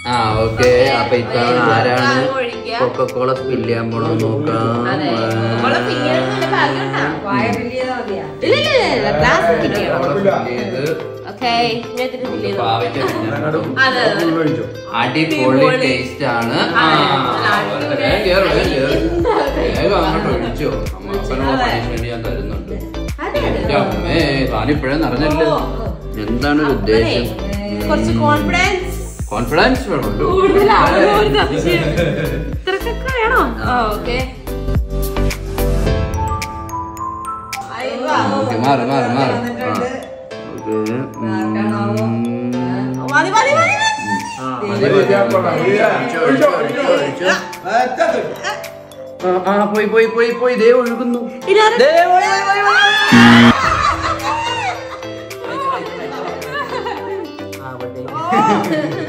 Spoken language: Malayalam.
ആ ഓക്കെ അപ്പൊ ഇത്തവണ ആരാണ് ആരും ഒഴിക്കുക. കൊക്കക്കോള സ്പില്ല് ചെയ്യാൻ പോണെന്ന് നോക്കാം അതെ കൊക്കക്കോള പിന്നീട് ഭാഗ്യമുണ്ടാ വായ വലിയതാ മതിയാ ഇല്ല ഇല്ല ഇല്ല ഗ്ലാസ് പിടിക്കണം കൊക്കക്കോള fill ചെയ്ത് ഓക്കെ ഞാൻ ഇതിന് ഫില്ല് ചെയ്തു പാവയ്ക്ക തിന്നാൻ അതെ അതെ അടിപൊളി ടേസ്റ്റ് ആണ് ആ, വേഗം കേറ്, വേഗം കേറ്. വേഗം അങ്ങോട്ട് ഒഴിച്ചോ അമ്മ അപ്പനോട് പണിഷ്മെന്റ് ഞാൻ തരുന്നുണ്ട് എന്റെ അമ്മേ താനിപ്പോഴേ നിറഞ്ഞല്ലേ എന്താണ് ഒരു ഉദ്ദേശം കുറച്ച് കോൺഫിഡൻസ് കോൺഫിഡൻസ് വേണമല്ലോ കൂടുതലാണോ ഒരു സംശയം ഇത്രക്കൊക്കെ വേണോ ആ ഓക്കെ ഓക്കെ മാറി മാറി മാറി ആ. ഓക്കേ. ഉം. മതി മതി മതി മതി. മതി, മതി. ഒഴിച്ചോ, ഒഴിച്ചോ, ഒഴിച്ചോ, ഒഴിച്ചോ. ആ, ആ പോയി പോയി പോയി പോയി ദേ ഒഴുകുന്നു ഇതാരാ? ദേ, പോയി, പോയി, പോയി. ആവട്ടെ.